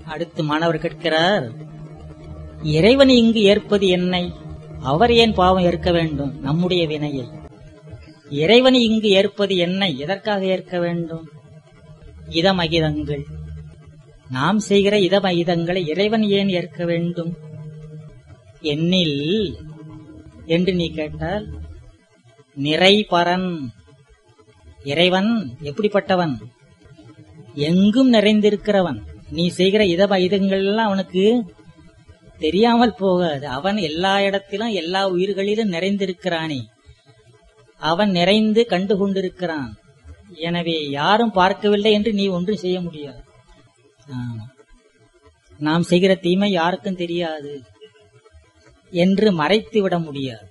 அடுத்து மாணவர் கேட்கிறார் இறைவன் இங்கு ஏற்பது என்னை அவர் ஏன் பாவம் ஏற்க வேண்டும் நம்முடைய வினையை இறைவன் இங்கு ஏற்பது என்னை எதற்காக ஏற்க வேண்டும் இதமகிதங்கள் நாம் செய்கிற இதமகிதங்களை இறைவன் ஏன் ஏற்க வேண்டும் என்னில் என்று நீ கேட்டால் நிறைபரன் இறைவன் எப்படிப்பட்டவன் எங்கும் நிறைந்திருக்கிறவன் நீ செய்கிற இதம இதங்கள் எல்லாம் அவனுக்கு தெரியாமல் போகாது அவன் எல்லா இடத்திலும் எல்லா உயிர்களிலும் நிறைந்திருக்கிறானே அவன் நிறைந்து கண்டு கொண்டிருக்கிறான் எனவே யாரும் பார்க்கவில்லை என்று நீ ஒன்றும் செய்ய முடியாது ஆமா. நாம் செய்கிற தீமை யாருக்கும் தெரியாது என்று மறைத்து விட முடியாது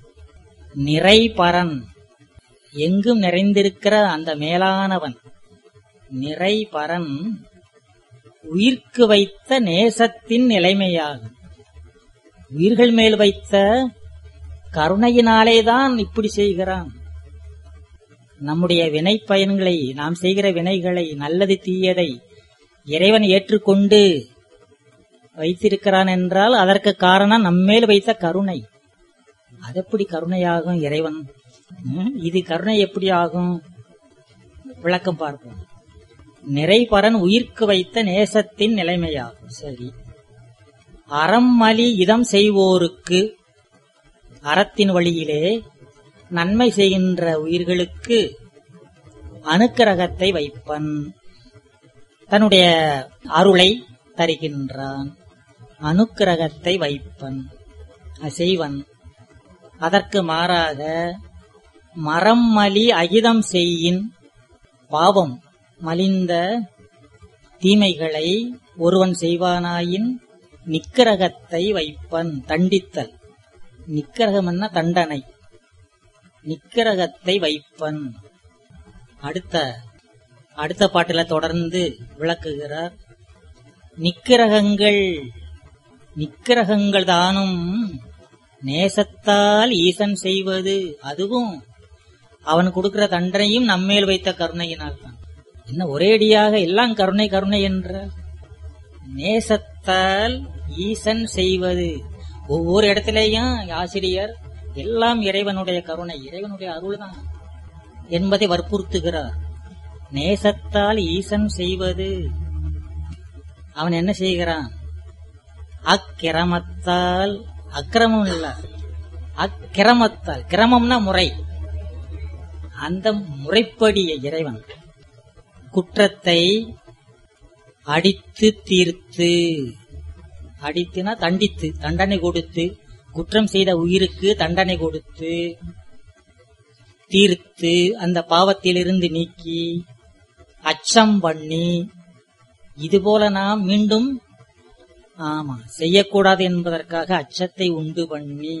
நிறைபரன் எங்கும் நிறைந்திருக்கிற அந்த மேலானவன் நிறைபரன் உயிர்க்கு வைத்த நேசத்தின் நிலைமையாகும் உயிர்கள் மேல் வைத்த கருணையினாலேதான் இப்படி செய்கிறான் நம்முடைய வினை பயன்களை நாம் செய்கிற வினைகளை நல்லது தீயதை இறைவன் ஏற்றுக்கொண்டு வைத்திருக்கிறான் என்றால் அதற்கு காரணம் நம்மேல் வைத்த கருணை அது எப்படி கருணையாகும் இறைவன் ம், இது கருணை எப்படி ஆகும் விளக்கம் பார்ப்போம் நிறைபரன் உயிர்க்கு வைத்த நேசத்தின் நிலைமையாகும் சரி அறம்மலி இதம் செய்வோருக்கு அறத்தின் வழியிலே நன்மை செய்கின்ற உயிர்களுக்கு அனுக்கிரகத்தை வைப்பன் தன்னுடைய அருளை தருகின்றான் அனுக்கிரகத்தை வைப்பன் செய்வன் அதற்கு மாறாக மரம் மலி அகிதம் செய்யின் பாவம் மலிந்த தீமைகளை ஒருவன் செய்வானாயின் நிக்கிரகத்தை வைப்பன் தண்டித்தல் நிக்கிரகம் என்ன தண்டனை நிக்கிரகத்தை வைப்பன் அடுத்த அடுத்த பாட்டுல தொடர்ந்து விளக்குகிறார் நிக்கிரகங்கள் நிக்கிரகங்கள் தானும் நேசத்தால் ஈசன் செய்வது அதுவும் அவன் கொடுக்கிற தண்டனையும் நம்மேல் வைத்த கருணையினால் தான் என்ன ஒரேடியாக எல்லாம் கருணை கருணை என்ற நேசத்தால் ஈசன் செய்வது ஒவ்வொரு இடத்திலேயும் ஆசிரியர் எல்லாம் இறைவனுடைய கருணை இறைவனுடைய அருள் தான் என்பதை வற்புறுத்துகிறார் நேசத்தால் ஈசன் செய்வது அவன் என்ன செய்கிறான் அக்கிரமத்தால் அக்கிரமம் இல்ல அக்கிரமத்தால் கிரமம்னா முறை அந்த முறைப்படிய இறைவன் குற்றத்தை அடித்து தீர்த்து அடித்துனா தண்டித்து தண்டனை கொடுத்து குற்றம் செய்த உயிருக்கு தண்டனை கொடுத்து தீர்த்து அந்த பாவத்திலிருந்து நீக்கி அச்சம் பண்ணி இதுபோல நாம் மீண்டும் ஆமா செய்யக்கூடாது என்பதற்காக அச்சத்தை உண்டு பண்ணி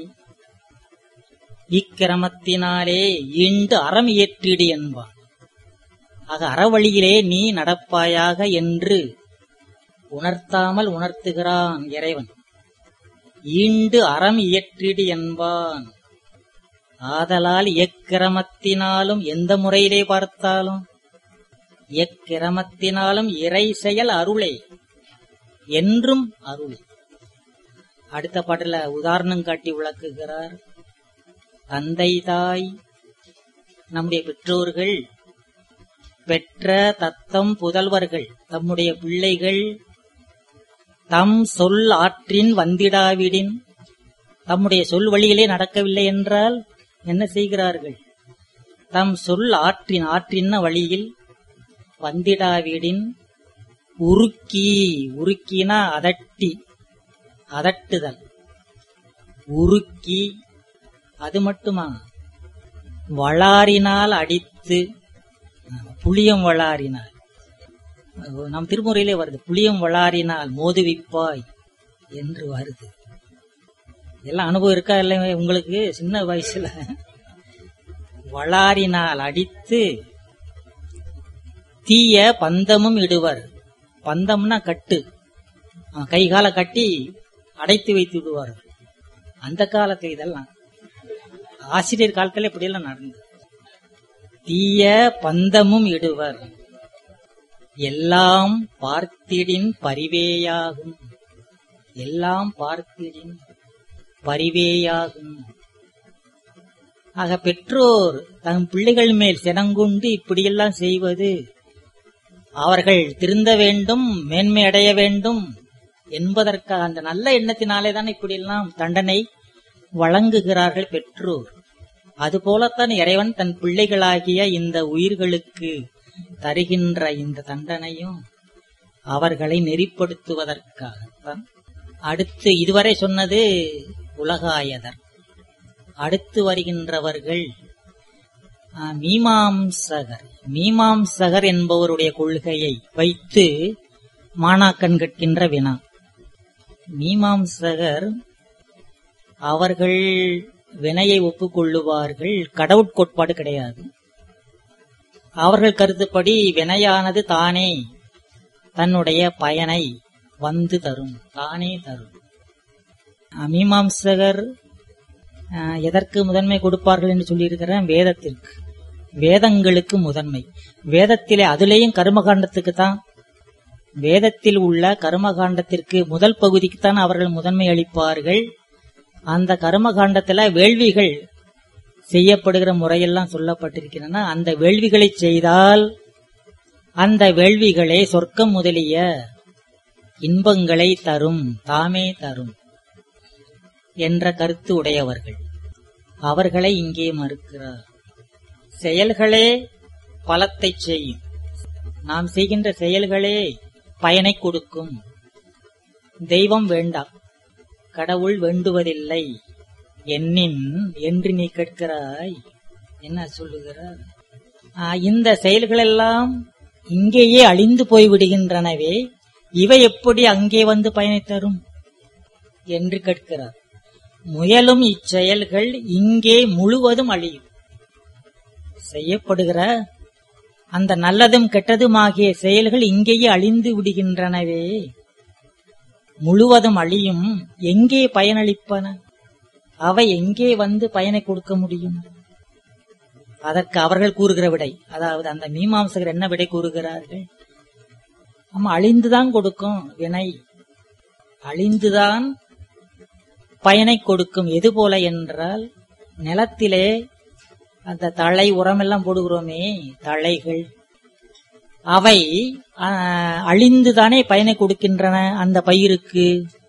இக்கிரமத்தினாலே ஈண்டு அறம் இயற்றிடு என்பான் ஆக அறவழியிலே நீ நடப்பாயாக என்று உணர்த்தாமல் உணர்த்துகிறான் இறைவன் ஈண்டு அறம் இயற்றிடு என்பான் ஆதலால் எக்கிரமத்தினாலும் எந்த முறையிலே பார்த்தாலும் எக்கிரமத்தினாலும் இறை செயல் அருளே என்றும் அருளே அடுத்த பாட்டுல உதாரணம் காட்டி விளக்குகிறார் தந்தை தாய் நம்முடைய பெற்றோர்கள் பெற்ற தத்தம் புதல்வர்கள் தம்முடைய பிள்ளைகள் தம் சொல் ஆற்றின் வந்திடாவிடின் தம்முடைய சொல் வழியிலே நடக்கவில்லை என்றால் என்ன செய்கிறார்கள் தம் சொல் ஆற்றின் ஆற்றின வழியில் வந்திடாவிடின் உருக்கி உருக்கினா அதட்டி அதட்டுதல் உருக்கி அது மட்டுமா வளாரினால் அடித்து புளியம் வளாரினால் நம் திருமுறையிலே வருது புளியம் வளாரினால் மோதுவிப்பாய் என்று வருது எல்லாம் அனுபவம் இருக்கா இல்லை உங்களுக்கு சின்ன வயசுல வளாரினால் அடித்து தீய பந்தமும் இடுவர் பந்தம்னா கட்டு அவன் கை கால கட்டி அடைத்து வைத்து விடுவார்கள் அந்த காலத்துல இதெல்லாம் ஆசிரியர் காலத்துல இப்படியெல்லாம் நடந்தது தீய பந்தமும் இடுவர் எல்லாம் பார்த்திடின் பரிவேயாகும் எல்லாம் பார்த்திடின் பரிவேயாகும் ஆக பெற்றோர் தம் பிள்ளைகள் மேல் சினங்குண்டு இப்படியெல்லாம் செய்வது அவர்கள் திருந்த வேண்டும் மேன்மை அடைய வேண்டும் என்பதற்காக அந்த நல்ல எண்ணத்தினாலே தான் இப்படியெல்லாம் தண்டனை வழங்குகிறார்கள் பெற்றோர் அதுபோலத்தான் இறைவன் தன் பிள்ளைகளாகிய இந்த உயிர்களுக்கு தருகின்ற இந்த தண்டனையும் அவர்களை நெறிப்படுத்துவதற்காகத்தான் அடுத்து இதுவரை சொன்னது உலகாயதர் அடுத்து வருகின்றவர்கள் ஆ, மீமாம்சகர் மீமாம்சகர் என்பவருடைய கொள்கையை வைத்து மாணாக்கன் கேட்கின்ற வினா மீமாம்சகர் அவர்கள் வினையை ஒப்புக்கொள்ளுவார்கள் கடவுட்கோட்பாடு கிடையாது அவர்கள் கருத்துப்படி வினையானது தானே தன்னுடைய பயனை வந்து தரும் தானே தரும் அஹ் மீமாம்சகர் அஹ், எதற்கு முதன்மை கொடுப்பார்கள் என்று சொல்லியிருக்கிறேன் வேதத்திற்கு வேதங்களுக்கு முதன்மை வேதத்திலே அதுலேயும் கர்மகாண்டத்துக்கு தான் வேதத்தில் உள்ள கர்மகாண்டத்திற்கு முதல் பகுதிக்குத்தான் அவர்கள் முதன்மை அளிப்பார்கள் அந்த கர்மகாண்டத்துல வேள்விகள் செய்யப்படுகிற முறையெல்லாம் சொல்லப்பட்டிருக்கின்றன அந்த வேள்விகளை செய்தால் அந்த வேள்விகளே சொர்க்கம் முதலிய இன்பங்களை தரும் தாமே தரும் என்ற கருத்து உடையவர்கள் அவர்களை இங்கே மறுக்கிறார் செயல்களே பலத்தை செய்யும் நாம் செய்கின்ற செயல்களே பயனை கொடுக்கும் தெய்வம் வேண்டாம் கடவுள் வேண்டுவதில்லை என்னின் என்று நீ கேட்கிறாய் என்ன சொல்லுகிறார் ஆ, இந்த செயல்களெல்லாம் இங்கேயே அழிந்து போய் விடுகின்றனவே இவை எப்படி அங்கே வந்து பயனை தரும் என்று கேட்கிறார் முயலும் இச்செயல்கள் இங்கே முழுவதும் அழியும் செய்யப்படுகிற அந்த நல்லதும் கெட்டதுமாகிய செயல்கள் இங்கேயே அழிந்து விடுகின்றனவே முழுவதும் அழியும் எங்கே பயனளிப்பன அவை எங்கே வந்து பயனை கொடுக்க முடியும் அதற்கு அவர்கள் கூறுகிற விடை அதாவது அந்த மீமாம்சகர் என்ன விடை கூறுகிறார்கள் ஆமா அழிந்துதான் கொடுக்கும் வினை அழிந்துதான் பயனை கொடுக்கும் எது போல என்றால் நிலத்திலே அந்த தழை உரமெல்லாம் போடுகிறோமே தழைகள் அவை ஆ, அழிந்துதானே பயனை கொடுக்கின்றன அந்த பயிருக்கு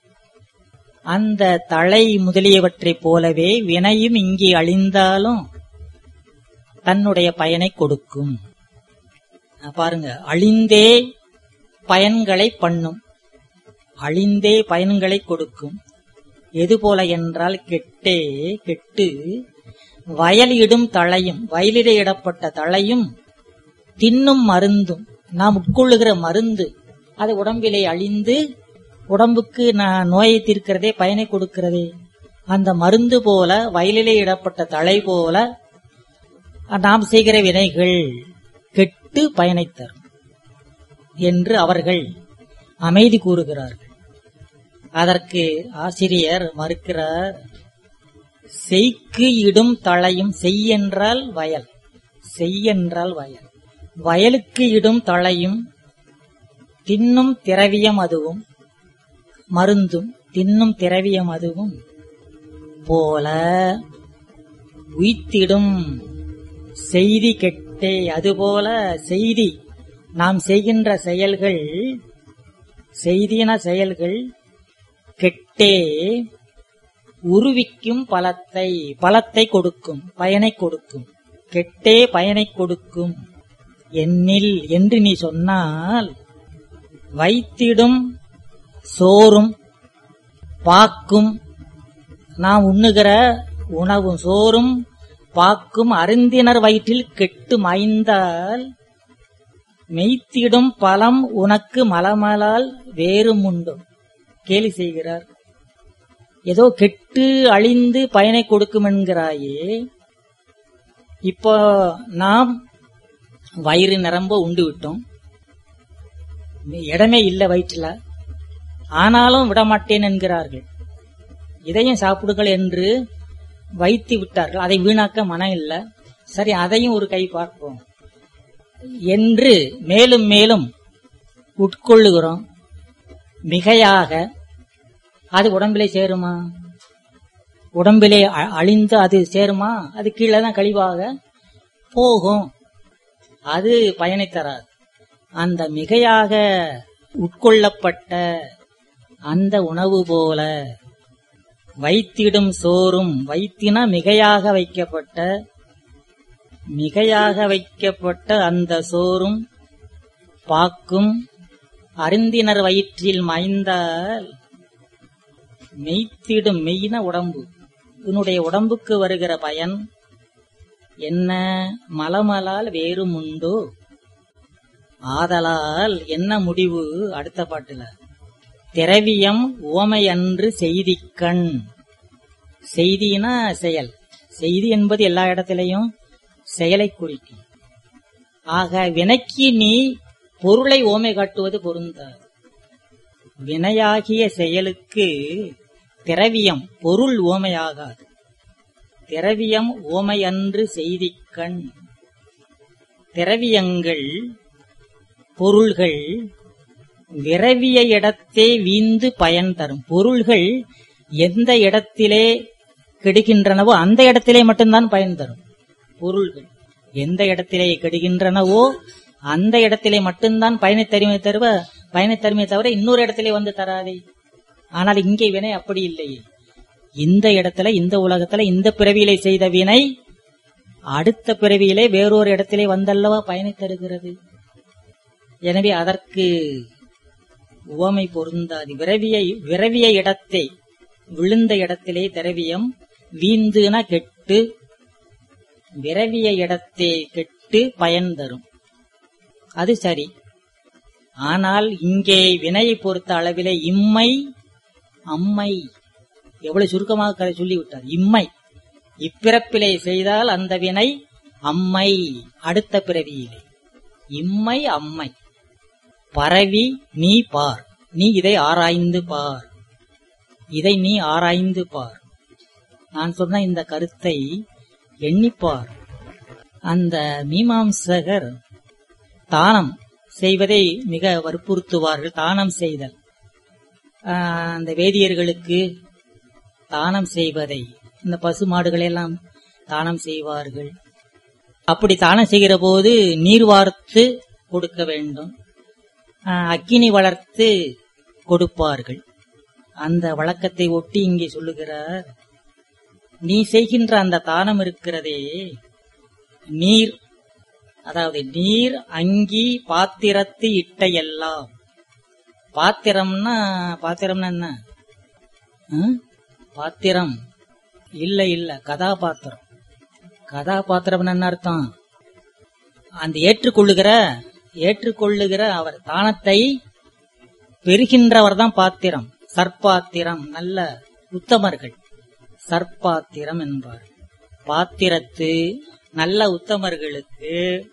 அந்த தழை முதலியவற்றைப் போலவே வினையும் இங்கே அழிந்தாலும் தன்னுடைய பயனை கொடுக்கும் ஆ, பாருங்க அழிந்தே பயன்களை பண்ணும் அழிந்தே பயன்களை கொடுக்கும் எது போல என்றால் கெட்டே கெட்டு வயல் இடும் தழையும் வயலிலே இடப்பட்ட தழையும் தின்னும் மருந்தும் நாம் உட்கொள்ளுகிற மருந்து அது உடம்பிலே அழிந்து உடம்புக்கு நான் நோயை தீர்க்கிறதே பயனை கொடுக்கிறதே அந்த மருந்து போல வயலிலே இடப்பட்ட தழை போல நாம் செய்கிற வினைகள் கெட்டு பயனை தரும் என்று அவர்கள் அமைதி கூறுகிறார்கள் அதற்கு ஆசிரியர் மறுக்கிறார் செய்க்கு இடும் தழையும் செய் என்றால் வயல் செய் என்றால் வயல் வயலுக்கு இடும் தழையும் தின்னும் திரவியம் அதுவும் மருந்தும் தின்னும் திரவியம் அதுவும் போல உய்த்திடும் செய்தி கெட்டே அதுபோல செய்தி நாம் செய்கின்ற செயல்கள் செய்தின செயல்கள் கெட்டே உருவிக்கும் பலத்தை பலத்தை கொடுக்கும் பயனை கொடுக்கும் கெட்டே பயனை கொடுக்கும் என்னில் என்று நீ சொன்னால் வைத்திடும் சோறும் பாக்கும் நாம் உண்ணுகிற உணவும் சோறும் பாக்கும் அருந்தினர் வயிற்றில் கெட்டு மாய்ந்தால் மெய்த்திடும் பலம் உனக்கு மலமலால் வேறும் உண்டு கேலி செய்கிறார் ஏதோ கெட்டு அழிந்து பயனை கொடுக்கும் என்கிறாயே இப்போ நாம் வயிறு நிரம்ப உண்டு விட்டோம் இடமே இல்லை வயிற்றுல ஆனாலும் விடமாட்டேன் என்கிறார்கள் இதையும் சாப்பிடுங்கள் என்று வைத்து விட்டார்கள் அதை வீணாக்க மனம் இல்லை சரி அதையும் ஒரு கை பார்ப்போம் என்று மேலும் மேலும் உட்கொள்ளுகிறோம் மிகையாக அது உடம்பிலே சேருமா உடம்பிலே அ- அழிந்து அது சேருமா அது கீழே தான் கழிவாக போகும் அது பயனை தராது அந்த மிகையாக உட்கொள்ளப்பட்ட அந்த உணவு போல வைத்திடும் சோறும் வைத்தின மிகையாக வைக்கப்பட்ட மிகையாக வைக்கப்பட்ட அந்த சோறும் பாக்கும் அருந்தினர் வயிற்றில் மாய்ந்தால் மெய்த்திடும் மெய்ன உடம்பு உன்னுடைய உடம்புக்கு வருகிற பயன் என்ன மலமலால் வேறும் உண்டோ ஆதலால் என்ன முடிவு அடுத்த பாட்டுல திரவியம் உவமையன்று செய்திக்கண் செய்தினா செயல் செய்தி என்பது எல்லா இடத்திலையும் செயலை குறிக்கும் ஆக வினைக்கு நீ பொருளை ஓமை காட்டுவது பொருந்தாது வினையாகிய செயலுக்கு திரவியம் பொருள் ஓமையாகாது திரவியம் ஓமையன்று செய்திக்கண் திரவியங்கள் பொருள்கள் விரவிய இடத்தே வீந்து பயன் தரும் பொருள்கள் எந்த இடத்திலே கெடுகின்றனவோ அந்த இடத்திலே மட்டும்தான் பயன் தரும் பொருள்கள் எந்த இடத்திலே கெடுகின்றனவோ அந்த இடத்திலே மட்டும்தான் பயனை தருமை தருவ பயனை தருமை தவிர இன்னொரு இடத்திலே வந்து தராதே ஆனால் இங்கே வினை அப்படி இல்லையே இந்த இடத்துல இந்த உலகத்துல இந்த பிறவியிலே செய்த வினை அடுத்த பிறவியிலே வேறொரு இடத்திலே வந்தல்லவா பயனை தருகிறது எனவே அதற்கு உவமை பொருந்தாது விரவிய விரவிய இடத்தை விழுந்த இடத்திலே திரவியம் வீந்துன கெட்டு விரவிய இடத்தே கெட்டு பயன் தரும் அது சரி ஆனால் இங்கே வினையை பொறுத்த அளவிலே இம்மை அம்மை எவ்வளவு சுருக்கமாக கதை சொல்லிவிட்டார் இம்மை இப்பிறப்பிலே செய்தால் அந்த வினை அம்மை அடுத்த பிறவியிலே இம்மை அம்மை பரவி நீ பார் நீ இதை ஆராய்ந்து பார் இதை நீ ஆராய்ந்து பார் நான் சொன்ன இந்த கருத்தை எண்ணிப்பார் அந்த மீமாம்சகர் தானம் செய்வதை மிக வற்புறுத்துவார்கள் தானம் செய்தல் ஆஹ் அந்த வேதியர்களுக்கு தானம் செய்வதை இந்த பசு மாடுகளை எல்லாம் தானம் செய்வார்கள் அப்படி தானம் செய்கிற போது நீர் வார்த்து கொடுக்க வேண்டும் ஆஹ் அக்கினி வளர்த்து கொடுப்பார்கள் அந்த வழக்கத்தை ஒட்டி இங்கே சொல்லுகிறார் நீ செய்கின்ற அந்த தானம் இருக்கிறதே நீர் அதாவது நீர் அங்கி பாத்திரத்து இட்ட எல்லாம் பாத்திரம்னா பாத்திரம்னா என்ன ஆ? பாத்திரம் இல்ல இல்ல கதாபாத்திரம் கதாபாத்திரம் என்ன அர்த்தம் அந்த ஏற்றுக்கொள்ளுகிற ஏற்றுக்கொள்ளுகிற அவர் தானத்தை பெறுகின்றவர் தான் பாத்திரம் சற்பாத்திரம் நல்ல உத்தமர்கள் சற்பாத்திரம் என்பார் பாத்திரத்து நல்ல உத்தமர்களுக்கு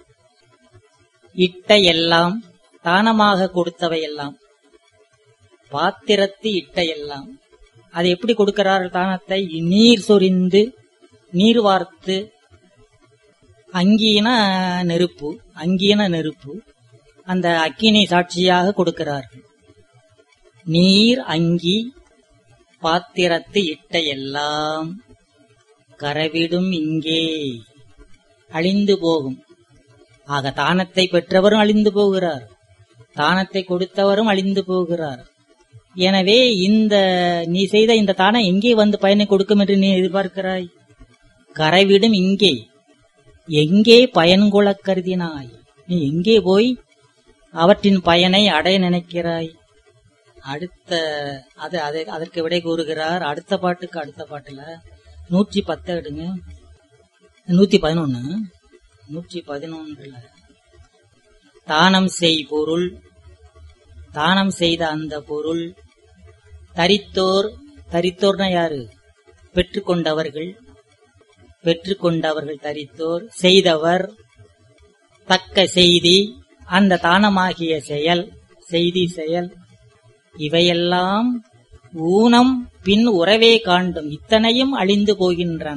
இட்ட எல்லாம் தானமாக கொடுத்தவை எல்லாம் பாத்திரத்து இட்ட எல்லாம் அதை எப்படி கொடுக்கிறார்கள் தானத்தை நீர் சொரிந்து நீர் வார்த்து அங்கீன நெருப்பு அங்கீன நெருப்பு அந்த அக்கினி சாட்சியாக கொடுக்கிறார்கள் நீர் அங்கி பாத்திரத்து இட்ட எல்லாம் கரவிடும் இங்கே அழிந்து போகும் ஆக தானத்தை பெற்றவரும் அழிந்து போகிறார் தானத்தை கொடுத்தவரும் அழிந்து போகிறார் எனவே இந்த நீ செய்த இந்த தானம் எங்கே வந்து பயனை கொடுக்கும் என்று நீ எதிர்பார்க்கிறாய் கரைவிடும் இங்கே எங்கே பயன்கொள்ளக் கருதினாய் நீ எங்கே போய் அவற்றின் பயனை அடைய நினைக்கிறாய் அடுத்த அது அது அதற்கு விடை கூறுகிறார் அடுத்த பாட்டுக்கு அடுத்த பாட்டுல நூற்றி பத்து எடுங்க நூத்தி பதினொன்னு நூற்றி பதினொன்றுல தானம் செய் பொருள் தானம் செய்த அந்த பொருள் தரித்தோர் தரித்தோர்னா யாரு பெற்றுக்கொண்டவர்கள் பெற்றுக்கொண்டவர்கள் தரித்தோர் செய்தவர் தக்க செய்தி அந்த தானமாகிய செயல் செய்தி செயல் இவையெல்லாம் ஊனம் பின் உறவே காண்டும் இத்தனையும் அழிந்து போகின்றன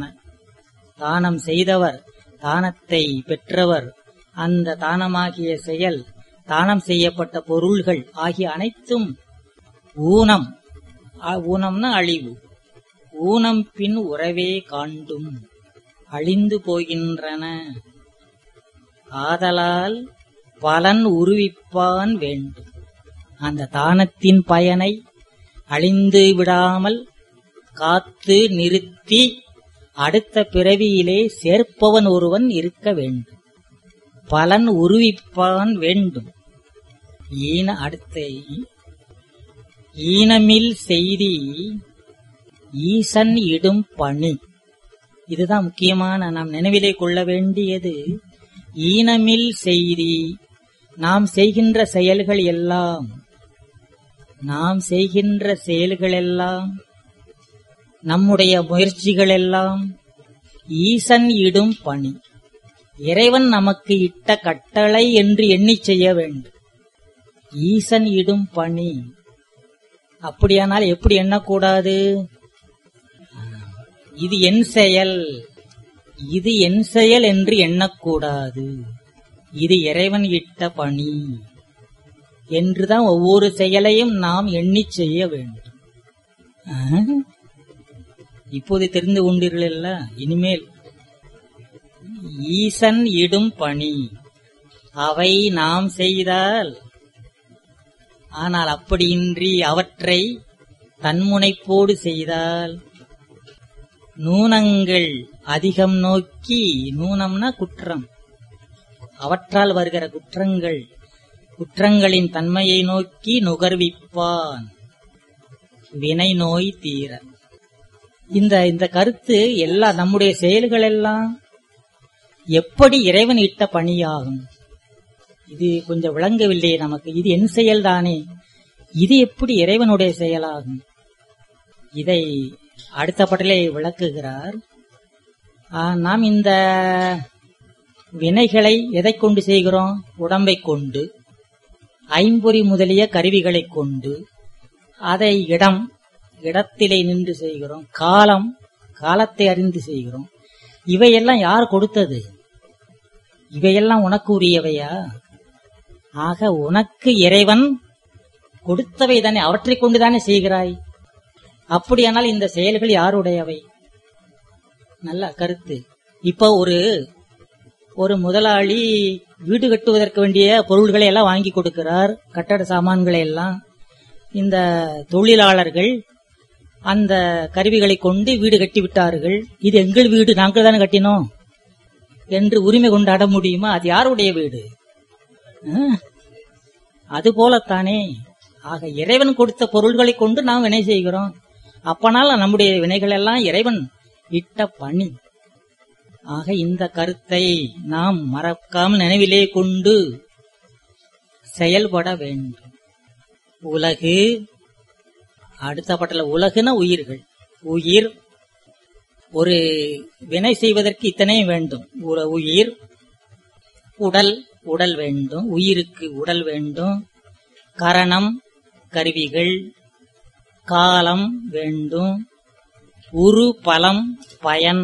தானம் செய்தவர் தானத்தை பெற்றவர் அந்த தானமாகிய செயல் தானம் செய்யப்பட்ட பொருள்கள் ஆகிய அனைத்தும் ஊனம் அ- ஊனம்னா அழிவு ஊனம் பின் உறவே காண்டும் அழிந்து போகின்றன ஆதலால் பலன் உருவிப்பான் வேண்டும் அந்த தானத்தின் பயனை அழிந்து விடாமல் காத்து நிறுத்தி அடுத்த பிறவியிலே சேர்ப்பவன் ஒருவன் இருக்க வேண்டும் பலன் உருவிப்பான் வேண்டும் ஈன அடுத்த ஈனமில் செய்தி ஈசன் இடும் பணி இதுதான் முக்கியமான நாம் நினைவிலே கொள்ள வேண்டியது ஈனமில் செய்தி நாம் செய்கின்ற செயல்கள் எல்லாம் நாம் செய்கின்ற செயல்கள் எல்லாம் நம்முடைய முயற்சிகள் எல்லாம் ஈசன் இடும் பணி இறைவன் நமக்கு இட்ட கட்டளை என்று எண்ணிச் செய்ய வேண்டும் ஈசன் இடும் பணி அப்படியானால் எப்படி எண்ணக்கூடாது இது என் செயல் இது என் செயல் என்று எண்ணக்கூடாது இது இறைவன் இட்ட பணி என்றுதான் ஒவ்வொரு செயலையும் நாம் எண்ணிச் செய்ய வேண்டும் ஆ? இப்போது தெரிந்து கொண்டீர்களல்ல இனிமேல் ஈசன் இடும் பணி அவை நாம் செய்தால் ஆனால் அப்படியின்றி அவற்றை தன்முனைப்போடு செய்தால் நூனங்கள் அதிகம் நோக்கி நூனம்னா குற்றம் அவற்றால் வருகிற குற்றங்கள் குற்றங்களின் தன்மையை நோக்கி நுகர்விப்பான் வினை நோய் தீர இந்த இந்த கருத்து எல்லா நம்முடைய செயல்கள் எல்லாம் எப்படி இறைவன் இட்ட பணியாகும் இது கொஞ்சம் விளங்கவில்லை நமக்கு இது என் செயல்தானே இது எப்படி இறைவனுடைய செயலாகும் இதை அடுத்த படலை விளக்குகிறார் ஆ, நாம் இந்த வினைகளை எதை கொண்டு செய்கிறோம் உடம்பை கொண்டு ஐம்பொறி முதலிய கருவிகளை கொண்டு அதை இடம் இடத்திலே நின்று செய்கிறோம் காலம் காலத்தை அறிந்து செய்கிறோம் இவையெல்லாம் யார் கொடுத்தது இவையெல்லாம் உனக்கு உரியவையா ஆக உனக்கு இறைவன் கொடுத்தவை தானே அவற்றைக் கொண்டுதானே செய்கிறாய் அப்படியானால் இந்த செயல்கள் யாருடையவை நல்ல கருத்து இப்போ ஒரு ஒரு முதலாளி வீடு கட்டுவதற்கு வேண்டிய பொருள்களை எல்லாம் வாங்கி கொடுக்கிறார் கட்டட சாமான்களை எல்லாம் இந்த தொழிலாளர்கள் அந்த கருவிகளை கொண்டு வீடு கட்டி விட்டார்கள் இது எங்கள் வீடு நாங்கள் தானே கட்டினோம் என்று உரிமை கொண்டாட முடியுமா அது யாருடைய வீடு ஆ? அது போலத்தானே ஆக இறைவன் கொடுத்த பொருள்களை கொண்டு நாம் வினை செய்கிறோம் அப்பனால் நம்முடைய வினைகள் எல்லாம் இறைவன் இட்ட பணி ஆக இந்த கருத்தை நாம் மறக்காமல் நினைவிலே கொண்டு செயல்பட வேண்டும் உலகு அடுத்த பட்டல உலகுன உயிர்கள் உயிர் ஒரு வினை செய்வதற்கு இத்தனை வேண்டும் உ- உயிர் உடல் உடல் வேண்டும் உயிருக்கு உடல் வேண்டும் கரணம் கருவிகள் காலம் வேண்டும் உரு பலம் பயன்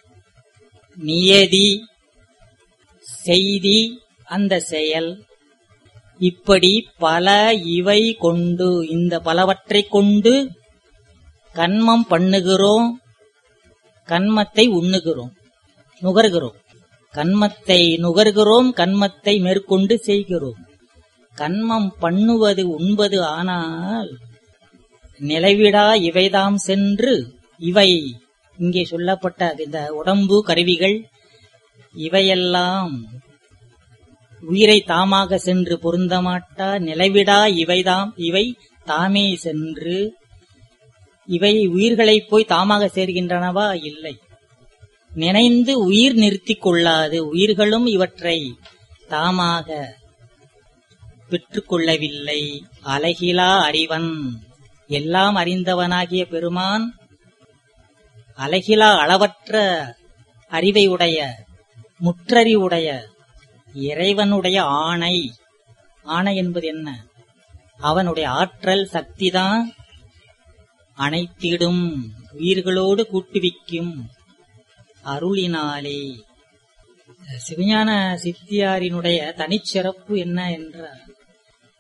நியதி செய்தி அந்த செயல் இப்படி பல இவை கொண்டு இந்த பலவற்றைக் கொண்டு கன்மம் பண்ணுகிறோம் கன்மத்தை உண்ணுகிறோம் நுகர்கிறோம் கன்மத்தை நுகர்கிறோம் கன்மத்தை மேற்கொண்டு செய்கிறோம் கன்மம் பண்ணுவது உண்பது ஆனால் நிலைவிடா இவைதாம் சென்று இவை இங்கே சொல்லப்பட்ட இந்த உடம்பு கருவிகள் இவையெல்லாம் உயிரை தாமாக சென்று பொருந்தமாட்டா நிலைவிடா இவைதாம் இவை தாமே சென்று இவை உயிர்களை போய் தாமாக சேர்கின்றனவா இல்லை நினைந்து உயிர் நிறுத்திக் கொள்ளாது உயிர்களும் இவற்றை தாமாக பெற்றுக்கொள்ளவில்லை அலகிலா அறிவன் எல்லாம் அறிந்தவனாகிய பெருமான் அலகிலா அளவற்ற அறிவை உடைய முற்றறிவுடைய இறைவனுடைய ஆணை ஆணை என்பது என்ன அவனுடைய ஆற்றல் சக்திதான் அனைத்திடும் உயிர்களோடு கூட்டுவிக்கும் அருளினாலே சிவஞான சித்தியாரினுடைய தனிச்சிறப்பு என்ன என்றால்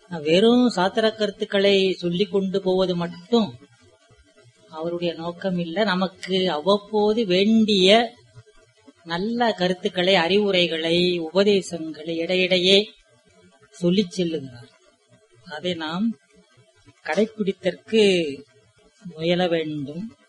வெறும் சாத்திர கருத்துக்களை சொல்லிக் கொண்டு போவது மட்டும் அவருடைய நோக்கம் இல்லை நமக்கு அவ்வப்போது வேண்டிய நல்ல கருத்துக்களை அறிவுரைகளை உபதேசங்களை இடையிடையே சொல்லிச் செல்லுகிறார் அதை நாம் கடைபிடித்தற்கு முயல வேண்டும்